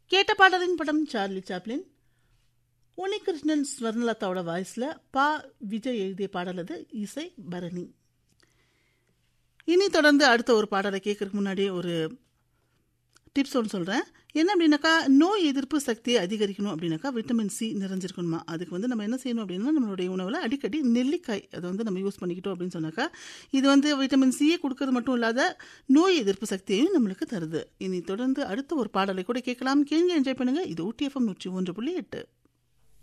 கேட்ட பாடலின் படம் சார்லி சாப்ளின் உனிகிருஷ்ணன் ஸ்வர்ணலதாவோட வாய்ஸில் பா விஜய் எழுதிய பாடல் அது இசை பரணி இனி தொடர்ந்து அடுத்த ஒரு பாடலை கேட்கறதுக்கு முன்னாடி ஒரு டிப்ஸ் ஒன்று சொல்கிறேன் என்ன அப்படின்னாக்கா நோய் எதிர்ப்பு சக்தியை அதிகரிக்கணும் அப்படின்னாக்கா விட்டமின் சி நிறைஞ்சிருக்கணுமா அதுக்கு வந்து நம்ம என்ன செய்யணும் அப்படின்னா நம்மளுடைய உணவில் அடிக்கடி நெல்லிக்காய் அதை வந்து நம்ம யூஸ் பண்ணிக்கிட்டோம் அப்படின்னு சொன்னாக்கா இது வந்து விட்டமின் சியை கொடுக்கறது மட்டும் இல்லாத நோய் எதிர்ப்பு சக்தியையும் நம்மளுக்கு தருது இனி தொடர்ந்து அடுத்த ஒரு பாடலை கூட கேட்கலாம் கேங்க என்ஜாய் பண்ணுங்க இது ஊட்டி எஃப்எம் நூற்றி ஒன்று புள்ளி எட்டு